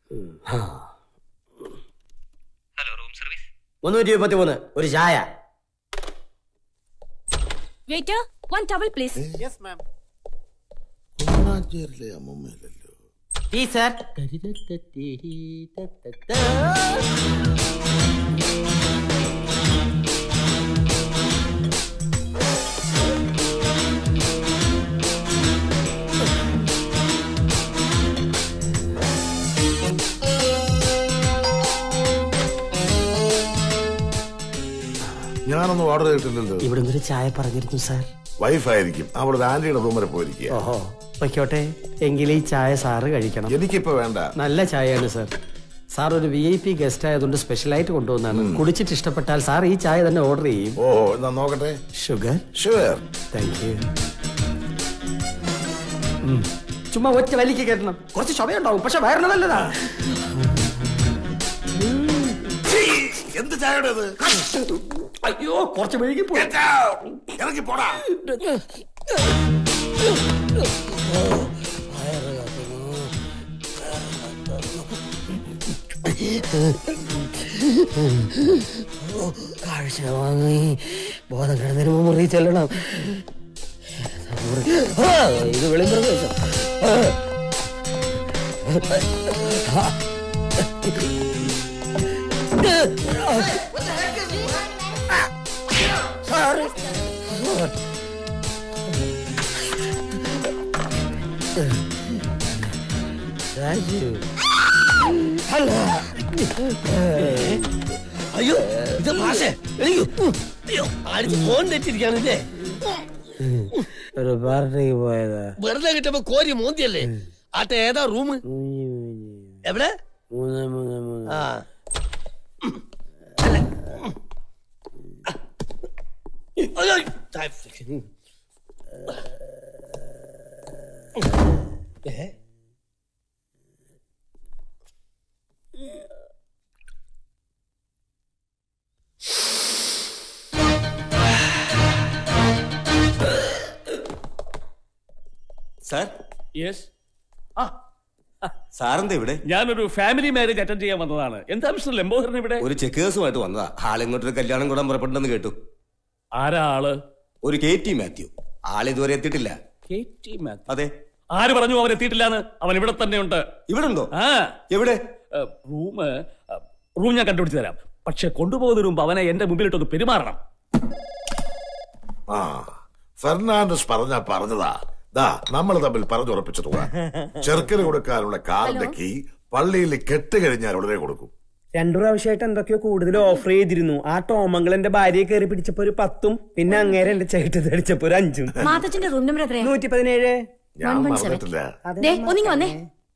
മുന്നൂറ്റി മുപ്പത്തി മൂന്ന് ഒരു ചായ വെയിറ്റർ വൺ ടവൽ പ്ലീസ് കോണാഞ്ചേരിലെ അമ്മൂമ്മയിലല്ലോ ഈ സാർ ഞാനൊന്നും ഓർഡർ ചെയ്തിട്ടില്ലല്ലോ ഇവിടെ ഒരു ചായ പറഞ്ഞിരുന്നു സാർ വൈഫായിരിക്കും അവിടെ ഒരു ആന്റിയുടെ റൂം വരെ പോയിരിക്കുക ഓഹോ വയ്ക്കോട്ടെ എങ്കിൽ ഈ ചായ സാറ് കഴിക്കണം എനിക്കിപ്പോ വേണ്ട നല്ല ചായയാണ് സാർ സാർ ഒരു വി ഐ പി ഗസ്റ്റ് ആയതുകൊണ്ട് സ്പെഷ്യലായിട്ട് കൊണ്ടുവന്നാണ് കുടിച്ചിട്ട് ഇഷ്ടപ്പെട്ടാൽ സാർ ഈ ചായ തന്നെ ഓർഡർ ചെയ്യും ഓഹോ എന്നാ നോക്കട്ടെ ഷുഗർ ഷുവർ താങ്ക് യു ചുമ്മാ ഒറ്റ വലിക്ക് കയറ്റണം കുറച്ച് ചുമയുണ്ടാവും പക്ഷെ വയറിന് നല്ലതാ എന്ത് ചായയുടെ ഇത് അയ്യോ കുറച്ച് മെഴുകി പോയി ഇറങ്ങി പോടാ കാഴ്ച വാങ്ങി ബോധം കിടന്നതിന് മുമ്പ് മുറി ചെല്ലണം ആ, ഇത് വെളിമ്പ്രദേശം സാറ് രാജു അല്ല അയ്യോ ഇത് മാഷേ അയ്യോ അയ്യോ ആടിച്ച് ഫോൺ തെറ്റിരിക്കാണില്ലേ ഒരു പാർട്ടിക്ക് പോയതാ വെറുതെ കിട്ടുമ്പോ കോരി മോന്തിയല്ലേ ആട്ടെ ഏതാ റൂം എവിടെ മൂന്ന് മൂന്ന് മൂന്ന് ആ അയ്യോ. ഏ? സാർ യെസ് സാറെന്താ ഇവിടെ ഞാനൊരു ഫാമിലി മാരേജ് അറ്റൻഡ് ചെയ്യാൻ വന്നതാണ് എന്താ മിസ്റ്റർ ലംബോദരൻ ഇവിടെ ഒരു ചെക്കേഴ്സുമായിട്ട് വന്നതാ ആളിങ്ങോട്ടൊരു കല്യാണം കൂടാൻ പുറപ്പെട്ടെന്ന് കേട്ടു ആരാ ആള് ഒരു കെ ടി മാത്യു ആളിതുവരെ എത്തിയിട്ടില്ല കെ ടി മാത്യു അതെ ആര് പറഞ്ഞു അവൻ എത്തിയിട്ടില്ലാന്ന് അവൻ ഇവിടെ തന്നെ ഉണ്ട് ഇവിടെ ഉണ്ടോ ആ എവിടെ റൂം റൂം ഞാൻ കണ്ടുപിടിച്ച് തരാം പക്ഷെ കൊണ്ടുപോകുന്നതിന് മുമ്പ് അവനെ എന്റെ മുമ്പിലിട്ടൊന്ന് പെരുമാറണം ആ ഫെർണാണ്ടസ് പറഞ്ഞാ പറഞ്ഞതാ ദാ നമ്മൾ തമ്മിൽ പറഞ്ഞുറപ്പിച്ചത് ചെറുക്കന് കൊടുക്കാനുള്ള കാറിന്റെ കീ പള്ളിയിൽ കെട്ട് കഴിഞ്ഞാൽ ഉടനെ കൊടുക്കും രണ്ടു പ്രാവശ്യമായിട്ട് എന്തൊക്കെയോ കൂടുതൽ ഓഫർ ചെയ്തിരുന്നു ആ ടോമങ്ങൾ എന്റെ ഭാര്യയെ കയറി പിടിച്ചപ്പോ ഒരു പത്തും പിന്നെ അങ്ങേരെ എന്റെ ചേട്ടത് അടിച്ചപ്പോ ഒരു അഞ്ചും മാത്തച്ഛന്റെ റൂം നമ്പർ എത്രയാ നൂറ്റി പതിനേഴ് ഞാൻ 117. മറന്നിട്ടില്ല ദേ ഒന്നിങ്ങി വന്നേ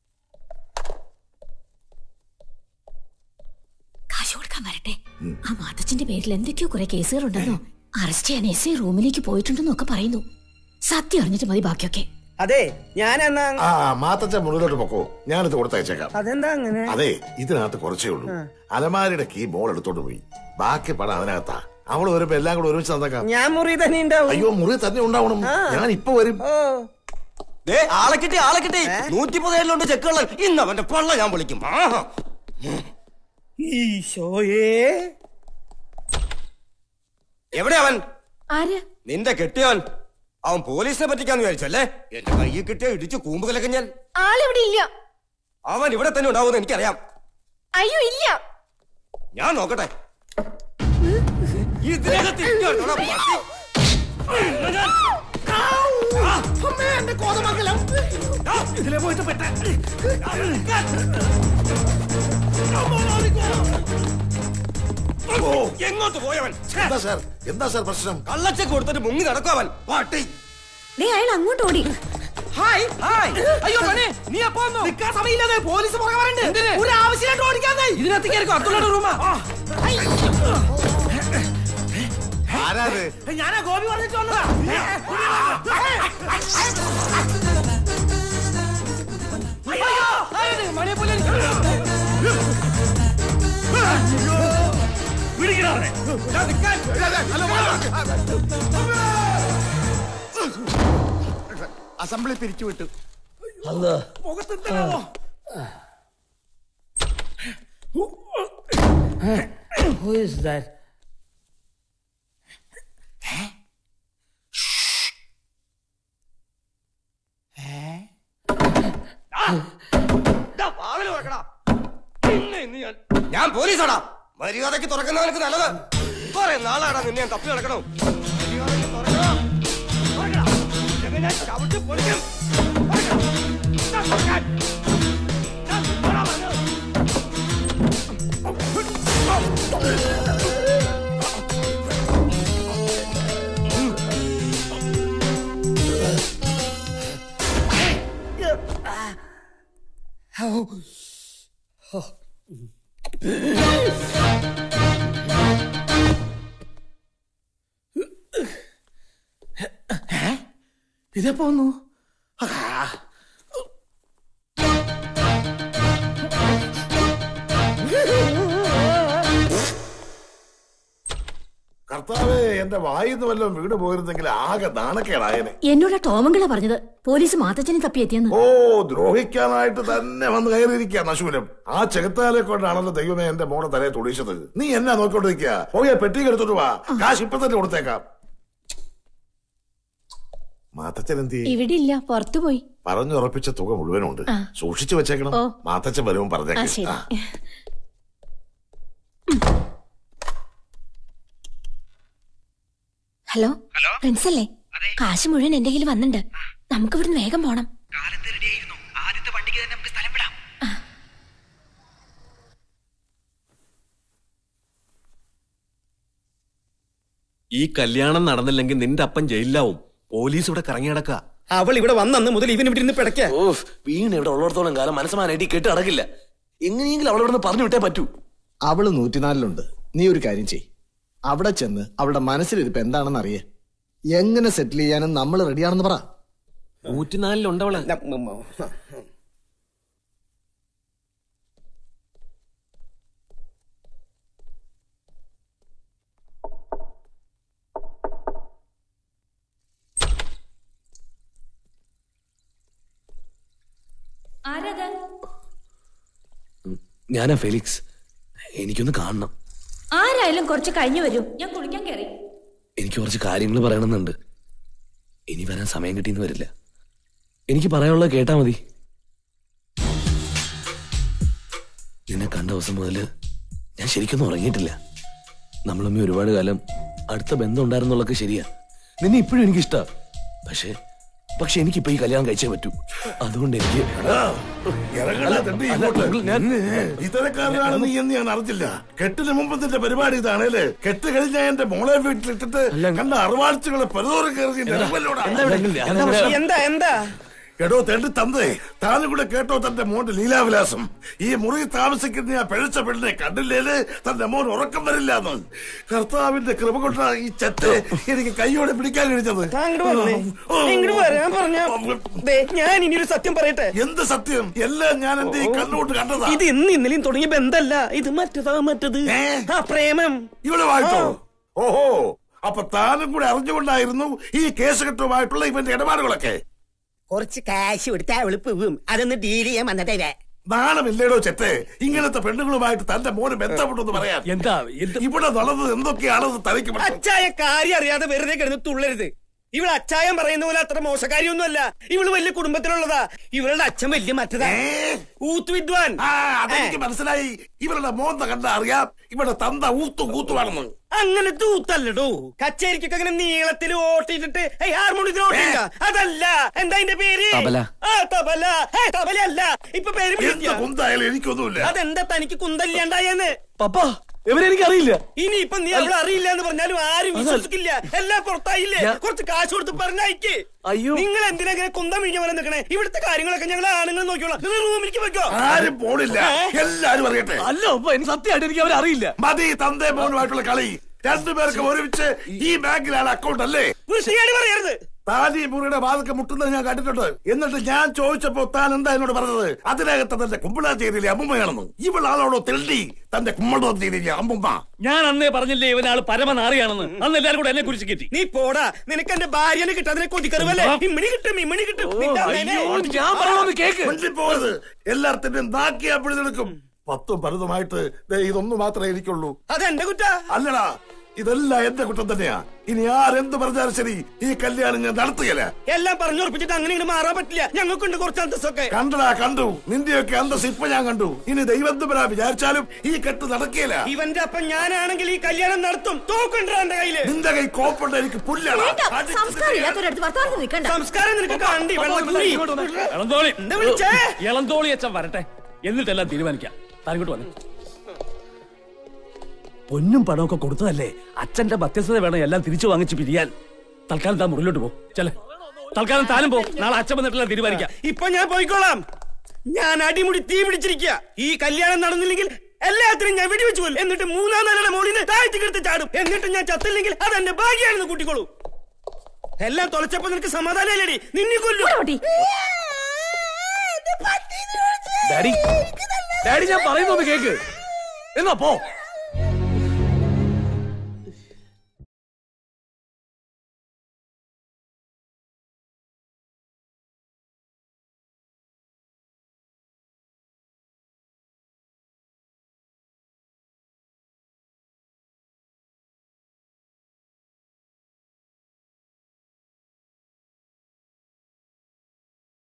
കാശ് കൊടുക്കാൻ വരട്ടെ ആ മാത്തച്ഛന്റെ പേരിൽ എന്തൊക്കെയോ കുറെ കേസുകളുണ്ടെന്നോ അറസ്റ്റ് ചെയ്യാൻ എസ് ഐ റൂമിലേക്ക് പോയിട്ടുണ്ടെന്നൊക്കെ പറയുന്നു സത്യം അറിഞ്ഞിട്ട് മതി ബാക്കിയൊക്കെ അതെ ഞാൻ എന്നാ ആ മാത്തച്ഛൻ മുകളിലോട്ട് പൊക്കോ ഞാനിത് കൊടുത്തയച്ചേക്കാം അതെന്താ അങ്ങനെ അതെ ഇതിനകത്ത് കുറച്ചേ ഉള്ളൂ അലമാരിയുടെ കീ മോൾ എടുത്തോണ്ട് പോയി ബാക്കി പണം അതിനകത്താ അവൾ വരുമ്പോ എല്ലാം കൂടെ ഒരുമിച്ച് തന്നേക്കാം ഞാൻ മുറി തന്നെ ഉണ്ടാവും അയ്യോ മുറി തന്നെ ഉണ്ടാവണം ഞാൻ ഇപ്പൊ വരും ഓ ദേ ആളെ കിട്ടി ആളെ കിട്ടി നൂറ്റി പതിനേഴിലുണ്ട് ചെക്കുകൾ ഇന്ന് അവന്റെ പള്ള ഞാൻ വിളിക്കും ആഹാ. ഈശോയേ എവിടെ അവൻ ആര് നിന്റെ കെട്ടിയവൻ അവൻ പോലീസിനെ പറ്റിക്കാന്ന് വിചാരിച്ചല്ലേ എന്റെ കയ്യിൽ കിട്ടിയ ഇടിച്ച് കൂമ്പ് കലക്ക ഞാൻ ആളിവിടെ ഇല്ല അവൻ ഇവിടെ തന്നെ ഉണ്ടാവുമെന്ന് എനിക്കറിയാം അയ്യോ ഇല്ല ഞാൻ നോക്കട്ടെ ഇതിനകത്ത് ഇരിക്കുകയാണോടാ പട്ടി? ഇതിലെ പോയിട്ട് പെട്ട ഓ എങ്ങോട്ട് പോയവൻ എന്താ സാർ എന്താ സാർ പ്രശ്നം കള്ളച്ചക്ക് കൊടുത്തിട്ട് മുങ്ങി നടക്കും അവൻ പാട്ടി ദേ അയാൾ അങ്ങോട്ട് ഓടി ഹായ് ഹായ് അയ്യോ പണേ നീ എപ്പോ വന്നു നിൽക്കാൻ സമയമില്ലാതെ പോലീസ് പുറകെ വരണ്ട് ഒരു ആവശ്യമായിട്ട് ഓടിക്കാതെ ഇതിനകത്ത് കയറിക്കോ അബ്ദുള്ളയുടെ റൂമാ ആരാത് ഞാനാ ഗോപി പറഞ്ഞിട്ട് വന്നതാ അയ്യോ, അയ്യോ, മണിയെ പോലെ പിടിക്കണേ അസംബ്ലി പിരിച്ചുവിട്ടു മുഖത്തെന്താണോ ഇസ് ദാറ്റ് ഞാൻ പോലീസാടാ മര്യാദക്ക് തുറക്കുന്നവനക്ക് നല്ലത് കുറെ നാളാടാ നിന്നെ ഞാൻ തപ്പി നടക്കണം മര്യാദയ്ക്ക് തുറക്കണം. തുറക്കണം. ഇല്ലെങ്കിൽ ഞാൻ ചവിട്ടി പൊളിക്കും. തുറക്കണം. ഇതാ തുറക്കാൻ. ഞാൻ തുറന്നാ പറഞ്ഞത്. ഇതേ പോന്നു കർത്താവേ എന്റെ വായിന്ന് വല്ലതും വീട് പോയിരുന്നെങ്കിൽ ആകെ നാണക്കേടായനെ എന്നോട് ടോമങ്കിള പറഞ്ഞത് പോലീസ് മാത്തച്ഛനെ തപ്പിയെത്തിയെന്ന് ഓ ദ്രോഹിക്കാനായിട്ട് തന്നെ വന്ന് കയറിയിരിക്കുക നശൂലം ആ ചെകുത്താലെ കൊണ്ടാണല്ലോ ദൈവമേ എന്റെ മോടെ തലയെ തുടിച്ചത് നീ എന്നാ നോക്കിക്കൊണ്ടിരിക്കുക പോയ പെട്ടി എടുത്തോട്ട് വാ കാശ് ഇപ്പൊ തന്നെ കൊടുത്തേക്കാം മാത്തച്ഛൻ എന്തി ഇവിടെ ഇല്ല പുറത്തു പോയി പറഞ്ഞുറപ്പിച്ച തുക മുഴുവനുണ്ട് സൂക്ഷിച്ചു വെച്ചേക്കണം ഓ. മാത്തച്ഛൻ വരുമ്പോൾ ആ പറഞ്ഞേക്കാം ശരി ആ. ഹലോ പ്രിൻസ് അല്ലേ കാശ് മുഴുവൻ എന്റെ കയ്യിൽ വന്നിട്ടുണ്ട് നമുക്ക് ഇവിടുന്ന് വേഗം പോണം ഈ കല്യാണം നടന്നില്ലെങ്കിൽ നിന്റെ അപ്പൻ ജയിലിലാവും പോലീസ് ഇവിടെ കറങ്ങി നടക്ക അവൾ ഇവിടെ വന്നന്ന് മുതൽ ഇവൻ ഇവിടെ ഇരുന്ന് പിടയ്ക്ക ഓ വീണ് ഇവിടെ ഉള്ളിടത്തോളം കാലം മനസ്സമാനായിട്ട് കെട്ട് അടക്കില്ല എങ്ങനെയെങ്കിലും അവളെ ഇവിടെ പറഞ്ഞു വിട്ടേ പറ്റൂ അവള് നൂറ്റിനാലിലുണ്ട് നീ ഒരു കാര്യം ചെയ് അവിടെ ചെന്ന് അവളുടെ മനസ്സിലിരിപ്പ് എന്താണെന്ന് അറിയേ എങ്ങനെ സെറ്റിൽ ചെയ്യാനും നമ്മൾ റെഡിയാണെന്ന് പറ നൂറ്റിനാലിലുണ്ട് അവളെ ഞാനാ ഫെലിക്സ് എനിക്കൊന്ന് കാണണം ആരായാലും കുറച്ച് കഴിഞ്ഞു വരൂ ഞാൻ കുളിക്കാൻ കയറി എനിക്ക് കുറച്ച് കാര്യങ്ങൾ പറയണമെന്നുണ്ട് ഇനി വരാൻ സമയം കിട്ടിയെന്ന് വരില്ല എനിക്ക് പറയാനുള്ളത് കേട്ടാ മതി നിന്നെ കണ്ട ദിവസം മുതൽ ഞാൻ ശരിക്കൊന്നും ഉറങ്ങിയിട്ടില്ല നമ്മളമ്മ ഒരുപാട് കാലം അടുത്ത ബന്ധം ഉണ്ടായിരുന്നുള്ളതൊക്കെ ശരിയാ നിന്നെ ഇപ്പോഴും എനിക്ക് ഇഷ്ടാ പക്ഷേ പക്ഷെ എനിക്കിപ്പോ ഈ കല്യാണം കഴിച്ചേ പറ്റൂ അതുകൊണ്ട് എനിക്ക് ഇറങ്ങടാ തെണ്ടി ഇങ്ങോട്ട്. ഇത്തരക്കാരനാണ് നീ എന്ന് ഞാൻ അറിഞ്ഞില്ല കെട്ടിന് മുമ്പ് നിന്റെ പരിപാടി ഇതാണല്ലേ കെട്ട് കഴിഞ്ഞ എന്റെ മോളെ വീട്ടിലിട്ടിട്ട് കണ്ട അറുവാഴ്ചകളെ പെരുതോറും കയറി എന്താ എന്താ എടോ തെണ്ടി തന്നേ താനും കൂടെ കേട്ടോ തന്റെ മോന്റെ ലീലാവിലാസം ഈ മുറി താമസിക്കുന്ന ആ പിഴച്ച പെണ്ണിനെ കണ്ടില്ലേല് തന്റെ മോൻ ഉറക്കം വരില്ലാന്ന് കർത്താവിന്റെ കൃപ കൊണ്ടാ ഈ ചെറ്റ് എനിക്ക് കൈയോടെ പിടിക്കാൻ കഴിഞ്ഞത് അങ്ങോട്ട് വന്നേ ഇങ്ങോട്ട് വരാൻ പറഞ്ഞ ദേ, ഞാൻ ഇനി ഒരു സത്യം പറയട്ടെ എന്ത് സത്യം എല്ലാം ഞാൻ എന്റെ ഈ കണ്ണുകൊണ്ട് കണ്ടതാ ഇത് ഇന്ന് ഇന്നലെയും തുടങ്ങിയ ബന്ധമല്ല ഇത് മറ്റതാ മറ്റത് ഏ? ആ പ്രേമം ഇവിടെ വായിച്ചോ ഓഹോ അപ്പൊ താനും കൂടെ അറിഞ്ഞുകൊണ്ടായിരുന്നു ഈ കേസ് കെട്ടുമായിട്ടുള്ള ഇവന്റെ ഇടപാടുകളൊക്കെ കുറച്ച് കാശ് കൊടുത്താ എളുപ്പ് വീം അതൊന്ന് ഡീൽ ചെയ്യാൻ വന്നതേ നാണമില്ലേടോ ചെത്തെ ഇങ്ങനത്തെ പെണ്ണുങ്ങളുമായിട്ട് തന്റെ മോന് ബന്ധപ്പെട്ടെന്ന് പറയാൻ എന്താ എന്ത് ഇവിടെ നടന്നത് എന്തൊക്കെയാണെന്ന് തനിക്ക് മനസ്സിലാ- അച്ചായ കാര്യം അറിയാതെ വെറുതെ കിടന്ന് തുള്ളരുത് ഇവള് അച്ചായം പറയുന്ന പോലെ അത്ര മോശക്കാരിയൊന്നുമല്ല ഇവള് വലിയ കുടുംബത്തിലുള്ളതാ ഇവളുടെ അച്ഛൻ വലിയ മറ്റതാ ഏ? ഊത്ത് വിദ്വാൻ ആ അതെനിക്ക് മനസ്സിലായി ഇവരുടെ മോന്ത കണ്ട അറിയാം ഇവിടെ തന്ത ഊത്തു കൂത്തുവാണെന്ന് അങ്ങനെ തൂത്തല്ലടോ കച്ചേരിക്കൊക്കെ അങ്ങനെ നീളത്തിൽ ഓട്ടിട്ടിട്ട് ഹാർമോണിയത്തിൽ ഓട്ടില്ല അതല്ല എന്താ അതിന്റെ പേര് തബല. ആ തബല ഏ, തബല അല്ല ഇപ്പൊ പേര് എന്ത് മാറ്റിയാ. കുന്തായാലും എനിക്കൊന്നുമില്ല അതെന്താ തനിക്ക് കുന്തല്ലാണ്ടായെന്ന് പപ്പ ഇവരെനിക്ക് അറിയില്ല ഇനി ഇപ്പൊ നീ അവളെ അറിയില്ല എന്ന് പറഞ്ഞാലും ആരും വിശ്വസിക്കില്ല എല്ലാം പുറത്തായില്ലേ കുറച്ച് കാശ് കൊടുത്ത് പറഞ്ഞയക്ക് അയ്യോ. നിങ്ങൾ എന്തിനാ ഇങ്ങനെ കുന്തം വീഞ്ഞ പോലെ നിൽക്കണേ ഇവിടുത്തെ കാര്യങ്ങളൊക്കെ ഞങ്ങൾ ആണുങ്ങൾ നോക്കിയോളാം നിങ്ങൾ റൂമിലേക്ക് വെക്കോ ആരും പോണില്ല എല്ലാരും അറിയട്ടെ അല്ല പപ്പ എനിക്ക് സത്യമായിട്ട് എനിക്ക് അവരെ അറിയില്ല മതി തന്തേ മോനുമായിട്ടുള്ള കളി രണ്ടുപേർക്ക് ഒരുമിച്ച് ഈ ബാങ്കിലാണ് അക്കൗണ്ട് അല്ലേ വൃത്തിയാടി പറയരുത് താൻ ഈ മുറിയുടെ വാതൊക്കെ മുട്ടുന്നത് ഞാൻ കണ്ടിട്ടുണ്ട് എന്നിട്ട് ഞാൻ ചോദിച്ചപ്പോ താൻ എന്താ എന്നോട് പറഞ്ഞത് അതിനകത്ത് തന്റെ കുമ്പളാച്ചേരിയിലെ അമ്മുമ്മയാണെന്ന് ഇവളാളോടോ തെണ്ടി തന്റെ കുമ്മളോച്ചേരിയിലെ അമ്മുമ്മ ഞാൻ അന്നേ പറഞ്ഞില്ലേ ഇവനാള് പരമനാറിയാണെന്ന് അന്ന് എല്ലാരും കൂടെ എന്നെ കുറിച്ച് കയറ്റി നീ പോടാ നിനക്ക് എന്റെ ഭാര്യനെ കിട്ടാതിനെ കൊതിക്കറിവല്ലേ ഇമ്മണി കിട്ടും ഇമ്മണി കിട്ടും നിന്റെ അമ്മേനെ- അയ്യോ, ഞാൻ പറയണമെന്ന് കേക്ക് പോയത് എല്ലാത്തിന്റെയും നാക്കിയാ പിടിച്ചെടുക്കും പത്തും പലതുമായിട്ട് ദേ ഇതൊന്നു മാത്രമേ എനിക്കുള്ളൂ അതെന്റെ കുറ്റ അല്ലടാ ഇതെല്ലാം എന്റെ കുറ്റം തന്നെയാ ഇനി ആരെന്ത് പറഞ്ഞാലും ശരി ഈ കല്യാണം ഞാൻ നടത്തുകയില്ല എല്ലാം പറഞ്ഞുറപ്പിച്ചിട്ട് അങ്ങനെ ഇങ്ങോട്ട് മാറാൻ പറ്റില്ല ഞങ്ങൾക്കുണ്ട് കുറച്ച് അന്തസ്സൊക്കെ കണ്ടടാ കണ്ടു നിന്റെയൊക്കെ അന്തസ് ഇപ്പൊ ഞാൻ കണ്ടു ഇനി ദൈവത്തിനാ വിചാരിച്ചാലും ഈ കെട്ട് നടക്കുകയില്ല ഇവന്റെ അപ്പം ഞാനാണെങ്കിൽ ഈ കല്യാണം നടത്തും തോക്കുണ്ടോ എന്റെ കയ്യില് നിന്റെ കൈ കോപ്പുണ്ട് എനിക്ക് പുല്ലാണ് സംസ്കാരം ഇല്ലാത്തവരടുത്ത് വർത്താനം നിൽക്കണ്ട സംസ്കാരം നിനക്ക് കണ്ടി വെള്ളക്കുഴി ഇളന്തോളി എന്താ വിളിച്ചേ ഇളന്തോളി അച്ഛൻ വരട്ടെ എന്നിട്ടെല്ലാം തീരുമാനിക്കാം താനിങ്ങോട്ട് വന്നു പൊന്നും പണമൊക്കെ കൊടുത്തതല്ലേ അച്ഛന്റെ മധ്യസ്ഥത വേണം എല്ലാം തിരിച്ചു വാങ്ങിച്ച് പിരിയാൻ തൽക്കാലം താൻ മുറിലോട്ട് പോ ചെല തൽക്കാലം താനും പോ നാളെ അച്ഛൻ വന്നിട്ടെല്ലാം തീരുമാനിക്കാം ഇപ്പൊ ഞാൻ പോയിക്കോളാം ഞാൻ അടിമുടി തീ പിടിച്ചിരിക്കുക ഈ കല്യാണം നടന്നില്ലെങ്കിൽ എല്ലാത്തിനും ഞാൻ വെടിവെച്ചു കൊല്ലും എന്നിട്ട് മൂന്നാം നിലയുടെ മോളിന് താഴ്ത്തിക്കെടുത്ത് ചാടും എന്നിട്ട് ഞാൻ ചത്തില്ലെങ്കിൽ അതെന്റെ ഭാഗ്യാണെന്ന് കൂട്ടിക്കോളൂ എല്ലാം തുളച്ചപ്പോ നിനക്ക് സമാധാനമല്ലേടി നിന്നെ കൊല്ലു ഡാഡി ഡാഡി ഞാൻ പറയുന്നൊന്ന് കേക്ക് എന്നാ പോ